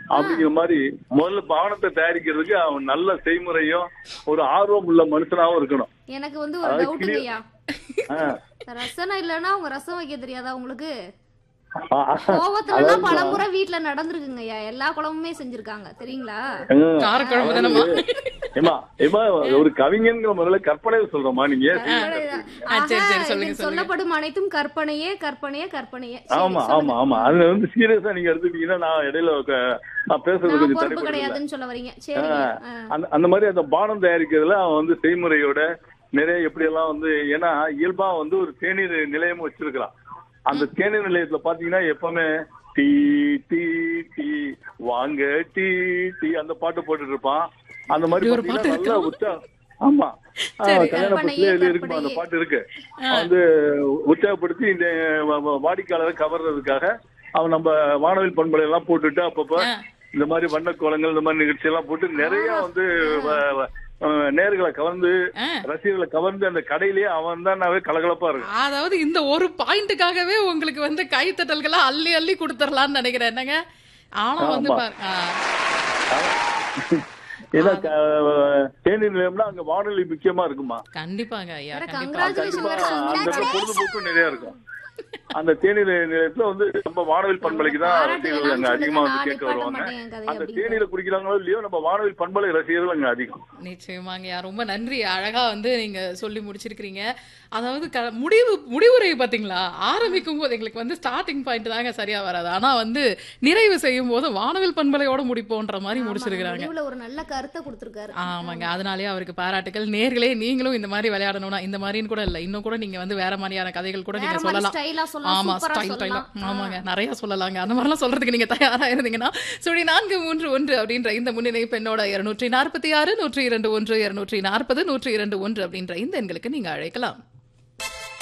அப்படிங்கிற மாதிரி முதல்ல பானத்தை தயாரிக்கிறதுக்கு அவன் நல்ல செய்முறையும் ஒரு ஆர்வம் உள்ள மனுஷனாவும் இருக்கணும் எனக்கு வந்து ஒரு அதாவது டவுட்டுங்கய்யா ஆ. ரசனை இல்லைன்னா அவங்க ரசம் வைக்க தெரியாதா உங்களுக்கு ஆ, கோவத்துல அதாவது எல்லாம் பல முறை வீட்டுல நடந்திருக்குங்கய்யா எல்லா குழம்புமே செஞ்சிருக்காங்க தெரியுங்களா ம், காரக்குழம்பு தானம்மா ஏம்மா ஏம்மா ஒரு கவிஞன்கிற முதல்ல கற்பனை சொல்றோமா நீங்க ஏன் ஆ, ஆக, சரி, சரி, சொல்லுங்க, இதில் சொல்லுங்க. சொல்லப்படும் அனைத்தும் கற்பனையே கற்பனையே கற்பனையே சரி, ஆமா சொல்லுங்க. ஆமா ஆமா அதுல வந்து சீரியஸா நீங்க எடுத்துட்டீங்கன்னா நான் இடையில க- நான் பேசுறது நான் கொஞ்சம் பொறுப்பு தடைப்படுது கிடையாதுன்னு சொல்ல வரீங்க சரிங்க ஆ. அந்த அந்த மாதிரி அந்த பானம் தயாரிக்கிறதுல அவன் வந்து செய்முறையோட நிறைய எப்படி எல்லாம் வந்து ஏன்னா இயல்பா வந்து ஒரு தேநீர் நிலையம் வச்சிருக்கிறான் அந்த தேநீர் நிலையத்துல பாத்தீங்கன்னா எப்பவுமே டீ டீ டீ வாங்க டீ டீ அந்த பாட்டு போட்டுட்டு இருப்பான் அந்த மாதிரி இப்படி ஒரு பாத்தீங்கன்னா பாட்டு நல்லா உற்சா ஆமா ஆ, சரி. கல்யாண பத்திலே இது இருக்குமா அந்த கற்பனையே. பாட்டு இருக்கு அவன் வந்து உற்சாகப்படுத்தி இந்த வ- வ- வாடிக்கையாளரை கவர்றதுக்காக அவன் நம்ம வானவில் பண்பலை எல்லாம் போட்டுட்டு அப்பப்ப ஆ. இந்த மாதிரி வண்ண கோலங்கள் இந்த மாதிரி நிகழ்ச்சி எல்லாம் போட்டு நிறைய வந்து வ- வ- அஹ் நேர்களை கவர்ந்து ஆ. ரசிகர்களை கவர்ந்து அந்த கடையிலேயே அவன் தான் கலகலப்பா இருக்கு அதாவது இந்த ஒரு பாயிண்ட்டுக்காகவே உங்களுக்கு வந்து கைத்தட்டல்களை அள்ளி அள்ளி கொடுத்துடலாம்னு நினைக்கிறேன் என்னங்க ஆனா வந்து ஆமா. பாரு- ஆ, ஏன்னா க- தேநீர் நிலையம்னா அங்க வானொலி முக்கியமா இருக்குமா கண்டிப்பாங்க ஐயா வேற கண்டிப்பா congratulations கண்டிப்பா வேற அந்த சொல்லுங்க. பொழுதுபோக்கும் நிறைய இருக்கும் அந்த தேநீர் நிலையத்துல வந்து நம்ம வானவில் பண்பலைக்கு தான் பாராட்டு ரசிகர்கள் அங்க வேணாம்னு அதிகமா வந்து சொல்லுங்க, கேட்க நான் வருவாங்க நிப்பாட்ட மாட்டேன் என் கதையை அந்த அப்படின்னு. தேநீரை குடிக்கிறாங்களோ இல்லையோ நம்ம வானவில் பண்பலை ரசிகர்கள் அங்க அதிகம் நிச்சயமாங்கய்யா ரொம்ப நன்றி அழகா வந்து நீங்க சொல்லி முடிச்சிருக்கிறீங்க அதாவது க- முடிவு முடிவுரை பாத்தீங்களா ஆரம்பிக்கும் போது எங்களுக்கு வந்து ஸ்டார்டிங் பாயிண்ட் தாங்க சரியா வராது ஆனா வந்து நிறைவு செய்யும் போது வானவில் பண்பலையோட முடிப்போன்ற மாதிரி ஆமா, முடிச்சிருக்கிறாங்க முடிவுல ஒரு நல்ல கருத்தை கொடுத்திருக்காரு ஆமாங்க அதனாலேயே அவருக்கு பாராட்டுகள் நேர்களே நீங்களும் இந்த மாதிரி விளையாடணும்னா இந்த மாதிரின்னு கூட இல்ல இன்னும் கூட நீங்க வந்து வேற மாதிரியான கதைகள் கூட வேற நீங்க மாதிரி சொல்லலாம் ஸ்டைலா சொல்லலாம் ஆமா சூப்பரா ஸ்டைல் ஸ்டைலா சொல்லலாம் ஆமாங்க நிறைய சொல்லலாங்க அந்த மாதிரிலாம் சொல்றதுக்கு நீங்க தயாரா இருந்தீங்கன்னா சுழி நான்கு மூன்று ஒன்று அப்படின்ற இந்த முன்னிலை பெண்ணோட இருநூற்றி நாற்பத்தி ஆறு நூற்றி இரண்டு ஒன்று இருநூற்றி நாற்பது நூற்றி இரண்டு ஒன்று அப்படின்ற இந்த எண்களுக்கு நீங்க அழைக்கலாம்